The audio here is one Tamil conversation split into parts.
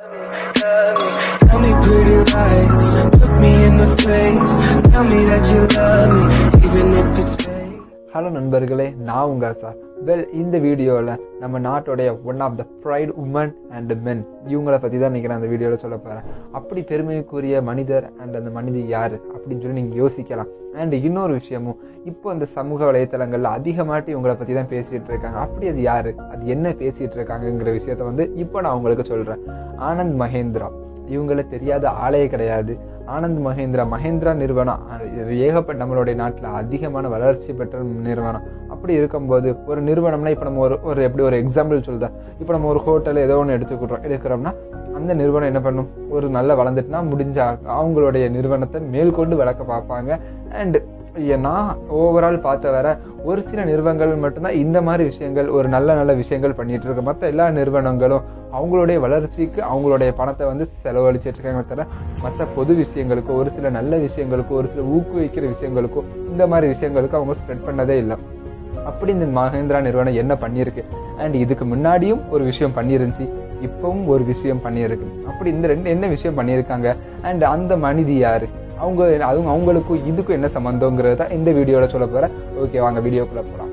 Tell me pretty lies, look me in the face. Tell me that you love me, even if it's fake. Hello நண்பர்களே நான் உங்க சார் வெல் இந்த வீடியோவில் நம்ம நாட்டுடைய one of the pride women and men இவங்கள பற்றி தான் இன்றைக்கி நான் அந்த வீடியோவில் சொல்ல போகிறேன் அப்படி பெருமைக்குரிய மனிதர் அண்ட் அந்த மனிதி யார் அப்படின்னு சொல்லி நீங்கள் யோசிக்கலாம் அண்ட் இன்னொரு விஷயமும் இப்போ அந்த சமூக வலைத்தளங்களில் அதிகமாட்டி இவங்களை பற்றி தான் பேசிகிட்டு இருக்காங்க அப்படி அது யார் அது என்ன பேசிகிட்டு இருக்காங்கங்கிற விஷயத்த வந்து இப்போ நான் உங்களுக்கு சொல்கிறேன் ஆனந்த் மகேந்திரா இவங்கள தெரியாத ஆளே கிடையாது ஆனந்த் மகேந்திரா மகேந்திரா நிறுவனம் அஹ், இது ஏகப்பட்ட நம்மளுடைய நாட்டில் அதிகமான வளர்ச்சி பெற்ற நிறுவனம் அப்படி இருக்கும்போது ஒரு நிறுவனம்னா இப்போ நம்ம ஒரு ஒரு எப்படி ஒரு எக்ஸாம்பிள் சொல்லுதேன் இப்போ நம்ம ஒரு ஹோட்டல் ஏதோ ஒன்று எடுத்துக்கிட்டோம் எடுக்கிறோம்னா அந்த நிறுவனம் என்ன பண்ணும் ஒரு நல்ல வளர்ந்துட்டுனா முடிஞ்ச அவங்களுடைய நிறுவனத்தை மேற்கொண்டு வளர்க்க பார்ப்பாங்க அண்ட் நான் ஓவரால் பார்த்த வர ஒரு சில நிறுவனங்கள் மட்டும்தான் இந்த மாதிரி விஷயங்கள் ஒரு நல்ல நல்ல விஷயங்கள் பண்ணிட்டு இருக்கு மற்ற எல்லா நிறுவனங்களும் அவங்களுடைய வளர்ச்சிக்கு அவங்களுடைய பணத்தை வந்து செலவழிச்சிட்டு இருக்காங்க தவிர மற்ற பொது விஷயங்களுக்கோ ஒரு சில நல்ல விஷயங்களுக்கோ ஒரு சில ஊக்குவிக்கிற விஷயங்களுக்கோ இந்த மாதிரி விஷயங்களுக்கு அவங்க ஸ்ப்ரெட் பண்ணதே இல்லை அப்படி இந்த மகேந்திரா நிறுவனம் என்ன பண்ணியிருக்கு அண்ட் இதுக்கு முன்னாடியும் ஒரு விஷயம் பண்ணியிருந்துச்சு இப்பவும் ஒரு விஷயம் பண்ணியிருக்கு அப்படி இந்த ரெண்டு என்ன விஷயம் பண்ணியிருக்காங்க அண்ட் அந்த மனிதி யாரு அவங்க அவங்க அவங்களுக்கும் இதுக்கும் என்ன சம்மந்தங்கிறத தான் இந்த வீடியோவில் சொல்ல போகிறேன் ஓகே வாங்க வீடியோக்குள்ளே போகலாம்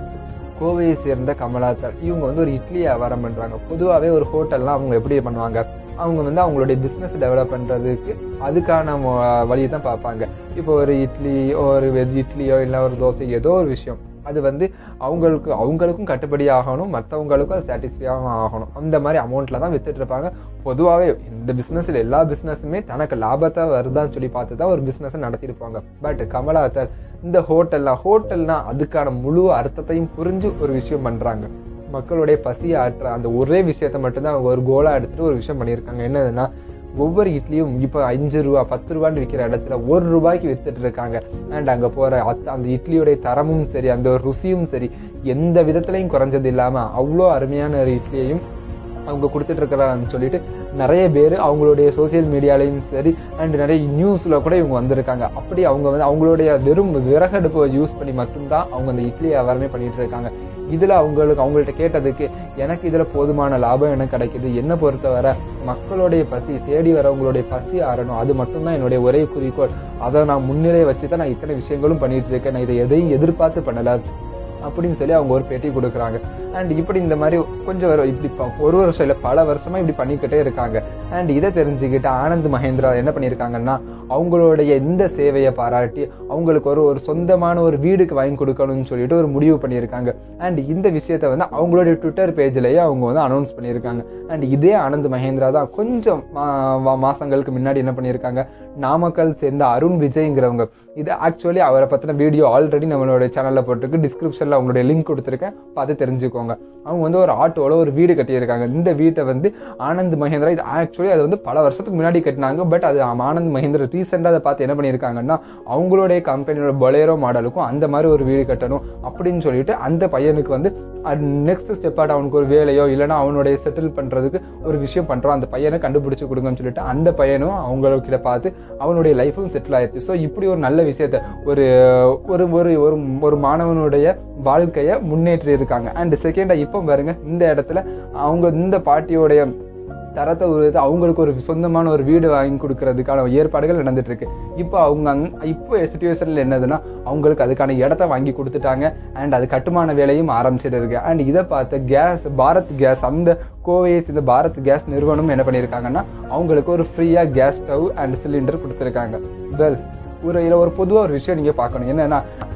கோவையை சேர்ந்த கமலாத்தாள் இவங்க வந்து ஒரு இட்லி வியாபாரம் பண்ணுறாங்க பொதுவாகவே ஒரு ஹோட்டல்லாம் அவங்க எப்படி பண்ணுவாங்க அவங்க வந்து அவங்களுடைய பிஸ்னஸ் டெவலப் பண்ணுறதுக்கு அதுக்கான மொ- வழியை தான் பார்ப்பாங்க இப்போ ஒரு இட்லி ஒரு வெஜ் இட்லியோ இல்லை ஒரு தோசை ஏதோ ஒரு விஷயம் அது வந்து அவங்களுக்கு அவங்களுக்கும் கட்டுப்படி ஆகணும் மற்றவங்களுக்கும் அது சாட்டிஸ்ஃபையாகவும் ஆகணும் அந்த மாதிரி அமௌண்ட்டில் தான் வித்துட்டு இருப்பாங்க பொதுவாகவே இந்த பிஸ்னஸில் எல்லா பிஸ்னஸுமே தனக்கு லாபத்தை வருதான்னு சொல்லி பார்த்து தான் ஒரு பிஸ்னஸை நடத்தியிருப்பாங்க பட் கமலாத்தர் இந்த ஹோட்டல்லாம் ஹோட்டல்னா அதுக்கான முழு அர்த்தத்தையும் புரிஞ்சு ஒரு விஷயம் பண்ணுறாங்க மக்களுடைய பசியை ஆற்ற அந்த ஒரே விஷயத்த மட்டும்தான் அவங்க ஒரு கோலாக எடுத்துட்டு ஒரு விஷயம் பண்ணியிருக்காங்க என்னதுன்னா ஒவ்வொரு இட்லியும் இப்போ அஞ்சு ரூபா பத்து ரூபான்னு விற்கிற இடத்துல ஒரு ரூபாய்க்கு வித்துட்டு இருக்காங்க அண்ட் அங்கே போகிற அந்த இட்லியோடைய தரமும் சரி அந்த ஒரு ருசியும் சரி எந்த விதத்துலையும் குறைஞ்சது இல்லாமல் அவ்வளோ அருமையான ஒரு இட்லியையும் அவங்க கொடுத்துட்டு இருக்கிறாங்கன்னு சொல்லிட்டு நிறைய பேர் அவங்களுடைய சோசியல் மீடியாலையும் சரி அண்ட் நிறைய நியூஸில் கூட இவங்க வந்திருக்காங்க அப்படி அவங்க வந்து அவங்களுடைய வெறும் விறகடுப்பை யூஸ் பண்ணி மட்டும்தான் அவங்க அந்த இட்லி வியாபாரமே பண்ணிட்டு இருக்காங்க இதில் அவங்களுக்கு அவங்கள்ட்ட கேட்டதுக்கு எனக்கு இதில் போதுமான லாபம் எனக்கு கிடைக்குது என்னை பொறுத்தவரை மக்களுடைய பசி தேடி வரவங்களுடைய பசி ஆறணும் அது மட்டும்தான் என்னுடைய ஒரே குறிக்கோள் அதை நான் முன்னிலை வச்சு தான் நான் இத்தனை விஷயங்களும் பண்ணிட்டு இருக்கேன் நான் இதை எதையும் எதிர்பார்த்து பண்ணல அப்படின்னு சொல்லி அவங்க ஒரு பேட்டி கொடுக்குறாங்க அண்ட் இப்படி இந்த மாதிரி கொஞ்சம் வரும் இப்படி ப- ஒரு வருஷம் இல்லை பல வருஷமா இப்படி பண்ணிக்கிட்டே இருக்காங்க அண்ட் இதை தெரிஞ்சுக்கிட்டு ஆனந்த் மகேந்திரா என்ன பண்ணியிருக்காங்கன்னா அவங்களுடைய இந்த சேவையை பாராட்டி அவங்களுக்கு ஒரு ஒரு சொந்தமான ஒரு வீடுக்கு வாங்கி கொடுக்கணும்னு சொல்லிட்டு ஒரு முடிவு பண்ணியிருக்காங்க அண்ட் இந்த விஷயத்த வந்து அவங்களுடைய ட்விட்டர் பேஜ்லயே அவங்க வந்து அனௌன்ஸ் பண்ணியிருக்காங்க அண்ட் இதே ஆனந்த் மகேந்திரா தான் கொஞ்சம் மா- வா- மாசங்களுக்கு முன்னாடி என்ன பண்ணியிருக்காங்க நாமக்கல் சேர்ந்த அருண் விஜய்ங்கிறவங்க இது ஆக்சுவலி அவரை பற்றின வீடியோ ஆல்ரெடி நம்மளோட சேனலில் போட்டிருக்கு டிஸ்கிரிப்ஷனில் அவங்களுடைய லிங்க் கொடுத்துருக்கேன் பார்த்து தெரிஞ்சுக்கோங்க அவங்க வந்து ஒரு ஆட்டோவில் ஒரு வீடு கட்டியிருக்காங்க இந்த வீட்டை வந்து ஆனந்த் மகேந்திரா இது ஆக்சுவலி அது வந்து பல வருஷத்துக்கு முன்னாடி கட்டினாங்க பட் அது ஆனந்த் மகேந்திரா ரீசெண்டாக அதை பார்த்து என்ன பண்ணியிருக்காங்கன்னா அவங்களுடைய கம்பெனியோட பொலேரோ மாடலுக்கும் அந்த மாதிரி ஒரு வீடு கட்டணும் அப்படின்னு சொல்லிட்டு அந்த பையனுக்கு வந்து நெக்ஸ்ட் ஸ்டெப்பாக அவனுக்கு ஒரு வேலையோ இல்லைன்னா அவனுடைய செட்டில் பண்ணுறதுக்கு ஒரு விஷயம் பண்ணுறோம் அந்த பையனை கண்டுபிடிச்சு கொடுங்கன்னு சொல்லிட்டு அந்த பையனும் அவங்கக்கிட்ட பார்த்து அவனுடைய லைஃபும் செட்டில் ஆயிடுச்சு ஸோ இப்படி ஒரு நல்ல விஷயத்த ஒரு ஒரு ஒரு ஒரு ஒரு மாணவனுடைய வாழ்க்கையை முன்னேற்றி இருக்காங்க அண்ட் செகண்டாக இப்போ பாருங்க இந்த இடத்துல அவங்க இந்த பாட்டியோடைய தரத்தை உயர்த்தி அவங்களுக்கு ஒரு சொந்தமான ஒரு வீடு வாங்கி கொடுக்கறதுக்கான ஏற்பாடுகள் நடந்துட்டு இருக்கு இப்போ அவங்க அங்க- இப்போ சுச்சுவேஷன்ல என்னதுன்னா அவங்களுக்கு அதுக்கான இடத்த வாங்கி கொடுத்துட்டாங்க அண்ட் அது கட்டுமான வேலையும் ஆரம்பிச்சிட்டு இருக்கு அண்ட் இதை பார்த்த கேஸ் பாரத் கேஸ் அந்த கோவையை சேர்ந்த பாரத் கேஸ் நிறுவனம் என்ன பண்ணியிருக்காங்கன்னா அவங்களுக்கு ஒரு ஃப்ரீயா கேஸ் ஸ்டவ் அண்ட் சிலிண்டர் கொடுத்துருக்காங்க வெல் ஒரு இதில் ஒரு பொதுவாக ஒரு விஷயம் நீங்கள் பார்க்கணும் என்னன்னா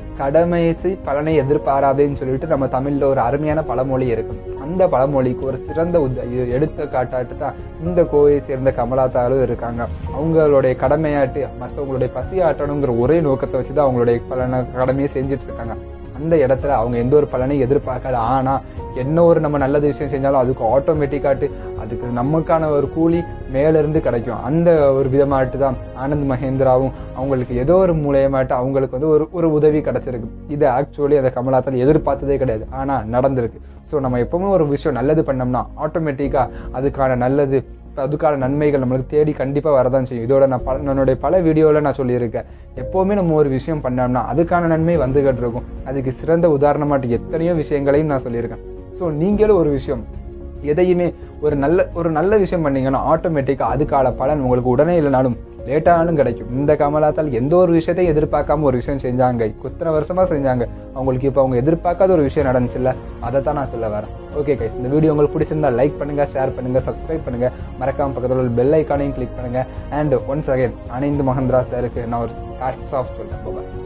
கடமைசை பலனை எதிர்பாராதேன்னு சொல்லிட்டு நம்ம தமிழ்ல ஒரு அருமையான பழமொழி இருக்கு அந்த பழமொழிக்கு ஒரு சிறந்த உத- எடுத்துக்காட்டாட்டு தான் இந்த கோவையை சேர்ந்த கமலாத்தாலும் இருக்காங்க அவங்களுடைய கடமையாட்டு மற்றவங்களுடைய பசி ஆட்டணுங்கிற ஒரே நோக்கத்தை வச்சு தான் அவங்களுடைய பலனை கடமையை செஞ்சுட்டு இருக்காங்க அந்த இடத்துல அவங்க எந்த ஒரு பலனையும் எதிர்பார்க்கல ஆனா என்ன ஒரு நம்ம நல்லது விஷயம் செஞ்சாலும் அதுக்கு ஆட்டோமேட்டிக்காட்டு அதுக்கு நமக்கான ஒரு கூலி மேல இருந்து கிடைக்கும் அந்த ஒரு விதமாட்டு தான் ஆனந்த் மகேந்திராவும் அவங்களுக்கு ஏதோ ஒரு மூலியமாட்டு அவங்களுக்கு வந்து ஒரு ஒரு உதவி கிடைச்சிருக்கு இது ஆக்சுவலி அந்த கமலாத்தால் எதிர்பார்த்ததே கிடையாது ஆனா நடந்திருக்கு ஸோ நம்ம எப்பவுமே ஒரு விஷயம் நல்லது பண்ணோம்னா ஆட்டோமேட்டிக்கா அதுக்கான நல்லது அதுக்கான நன்மைகள் நம்மளுக்கு தேடி கண்டிப்பாக வரதான் செய்யும் இதோட நான் பல என்னுடைய பல வீடியோவில் நான் சொல்லியிருக்கேன் எப்போவுமே நம்ம ஒரு விஷயம் பண்ணோம்னா அதுக்கான நன்மை வந்துகிட்டு இருக்கும் அதுக்கு சிறந்த உதாரணமாட்டு எத்தனையோ விஷயங்களையும் நான் சொல்லியிருக்கேன் ஸோ நீங்களும் ஒரு விஷயம் எதையுமே ஒரு நல்ல ஒரு நல்ல விஷயம் பண்ணீங்கன்னா ஆட்டோமேட்டிக்காக அதுக்கான பலன் உங்களுக்கு உடனே இல்லைனாலும் லேட்டானாலும் கிடைக்கும் இந்த கமலாத்தால் எந்த ஒரு விஷயத்தையும் எதிர்பார்க்காம ஒரு விஷயம் செஞ்சாங்க இத்தனை வருஷமா செஞ்சாங்க அவங்களுக்கு இப்போ அவங்க எதிர்பார்க்காத ஒரு விஷயம் நடந்துச்சுல்ல அதை தான் நான் சொல்ல வரேன் ஓகே கைஸ் இந்த வீடியோ உங்களுக்கு பிடிச்சிருந்தா லைக் பண்ணுங்க ஷேர் பண்ணுங்க சப்ஸ்கிரைப் பண்ணுங்க மறக்காம பக்கத்தில் உள்ள பெல் ஐக்கானையும் கிளிக் பண்ணுங்க and once again Anand Mahindra சாருக்கு நான் ஒரு ஹேட்ஸ் ஆஃப் சொல்றேன் பாய்